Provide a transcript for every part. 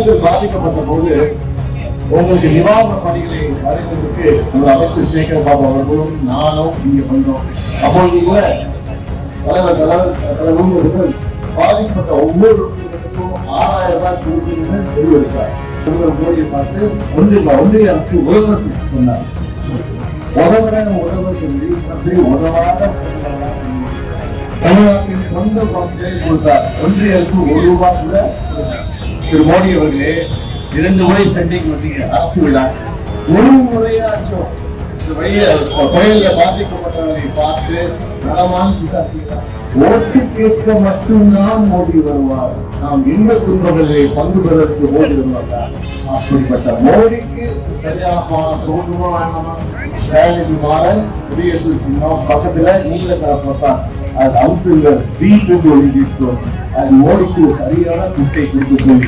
வெள்ளத்தில் பாதிக்கப்பட்ட போது உங்களுக்கு நிவாரண பணிகளை வழங்குவதற்கு ஒரு அமைச்சர் சேகர் பாபு அவர்களும் நானும் இங்க வந்தோம் அப்பொழுது கூட தலைவர் தலைவர் தலைவர் ஊழியர்கள் பாதிக்கப்பட்ட ஒவ்வொரு குடும்பத்துக்கும் ஆறாயிரம் ரூபாய் கொடுக்கணும்னு முடிவெடுத்தார் பிரதமர் மோடியை பார்த்து ஒன்றிய ஒன்றிய அரசு உதவ சொன்னார் உதவுற உதவ சொல்லி அப்படி உதவாத தமிழ்நாட்டின் சொந்த பணத்தை கொடுத்தார் ஒன்றிய அரசு ஒரு ரூபாய் கூட திரு மோடி அவர்களே இரண்டு முறை சென்டிங் வந்தீங்க அரசு விழா ஒரு முறையாச்சும் இந்த வழிய புயல்ல பாதிக்கப்பட்டவர்களை பார்த்து நலமான் விசாரித்தீங்களா ஓட்டு கேட்க மட்டும்தான் மோடி வருவார் நாம் இன்ப துன்பங்களிலே பங்கு பெறுவதற்கு மோடி வருவார் அப்படிப்பட்ட மோடிக்கு சரியான தோன்றுமா வேண்டாமா தயாநிதி மாறன் குடியரசு சின்னம் பக்கத்துல நீல கலப்பட்டான் அது அவுட்டுங்க வீட்டு ஒழுங்கிட்டோம் அது மோடிக்கு சரியான குட்டை கொடுத்து சொல்லி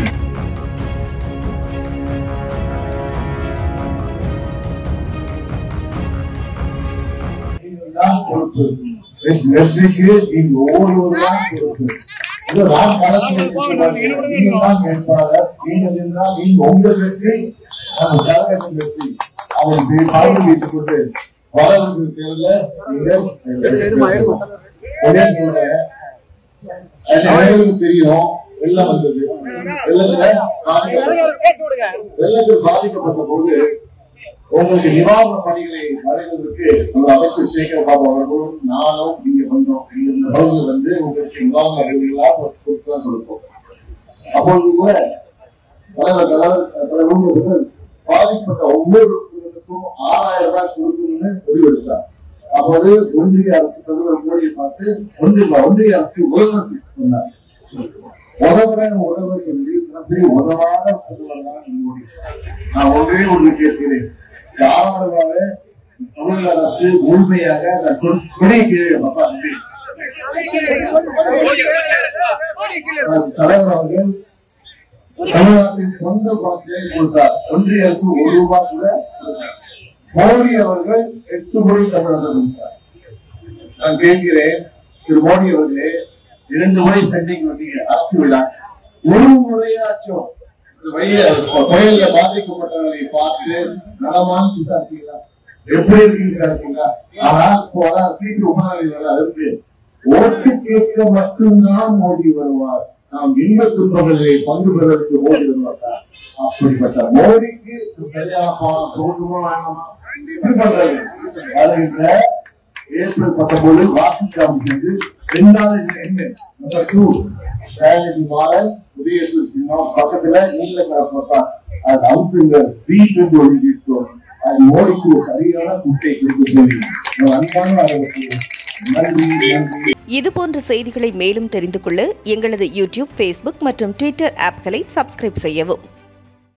தான் பொறுப்பு வெற்றிக்கு நீங்க ஒவ்வொருவரும் தான் பொறுப்பு இது நான் களத்தில் இருக்கிறேன். நீங்கள் தான் வேட்பாளர் நீங்கள் என்றால் நீங்க உங்கள் வெற்றி நம்ம கழகத்தின் வெற்றி அவருக்கு பாய்வு வைத்துக் கொண்டு வரவர்கள் தேர்தல அனைவருக்கும் தெரியும் வெள்ளம் வந்தது வெள்ளத்துல பாதிக்கப்பட்ட வெள்ளத்தில் பாதிக்கப்பட்ட போது உங்களுக்கு நிவாரண பணிகளை வழங்குவதற்கு ஒரு அமைச்சர் சேகர் பாபு அவர்களும் நானும் இங்க வந்தோம் இங்க இந்த பகுதியில் வந்து உங்களுக்கு நிவாரண உதவிகளாக கொடுத்து கொடுப்போம் அப்பொழுது கூட தலைவர் தலைவர் தலைவர் ஊழியர்கள் பாதிக்கப்பட்ட ஒவ்வொரு குடும்பத்துக்கும் ஆறாயிரம் ரூபாய் கொடுக்கணும்னு முடிவெடுத்தார் அப்போது ஒன்றிய அரசு பிரதமர் மோடியை பார்த்து ஒன்றிய ஒன்றிய அரசு உதவ சொன்னார் உதவுற உதவ சொல்லி அப்படி உதவாத பிரதமர் தான் மோடி நான் ஒன்றே ஒன்று கேட்கிறேன் யாராக தமிழக அரசு முழுமையாக நான் சொல் வினை கீழே அப்பா நன்றி. தலைவர் அவர்கள் தமிழ்நாட்டின் சொந்த பணத்தை கொடுத்தார் ஒன்றிய அரசு ஒரு ரூபாய் கூட கொடுத்தார். மோடி அவர்கள் எட்டு கோடி தமிழகம் கொடுத்தார் நான் கேட்கிறேன் திரு மோடி அவர்களே இரண்டு முறை சென்னைக்கு வந்தீங்க அரசு விழா ஒரு முறையாச்சும் இந்த வழிய புயல்ல பாதிக்கப்பட்டவர்களை பார்த்து நலமான் விசாரித்தீங்களா எப்படி இருக்கு விசாரித்தீங்களா ஆனா இப்போ தீட்டு உபநாதி வர இருக்கு ஓட்டு கேட்க மட்டும்தான் மோடி வருவார் நாம் இன்ப துன்பங்களிலே பங்கு பெறுவதற்கு மோடி வருவார் அப்படிப்பட்ட மோடிக்கு சரியான பாடம் தோன்றுமா வேண்டாமா எப்படி பண்றது வருகின்ற ஏப்ரல் பத்தொன்பது வாசிக்காம சென்று இரண்டாவது என்ன நம்பர் டூ தயாநிதி மாறன் குடியரசு சின்னம் பக்கத்துல நீல கலப்பட்டான் அது அவுட்டுங்க வீட்டு ஒழுங்கிட்டோம் அது மோடிக்கு ஒரு சரியான குட்டை கொடுக்க சொல்லி ஒரு அன்பான அளவுக்கு நன்றி நன்றி இதுபோன்ற செய்திகளை மேலும் தெரிந்து கொள்ள எங்களது யூடியூப் ஃபேஸ்புக் மற்றும் ட்விட்டர் ஆப்களை சப்ஸ்கிரைப் செய்யவும்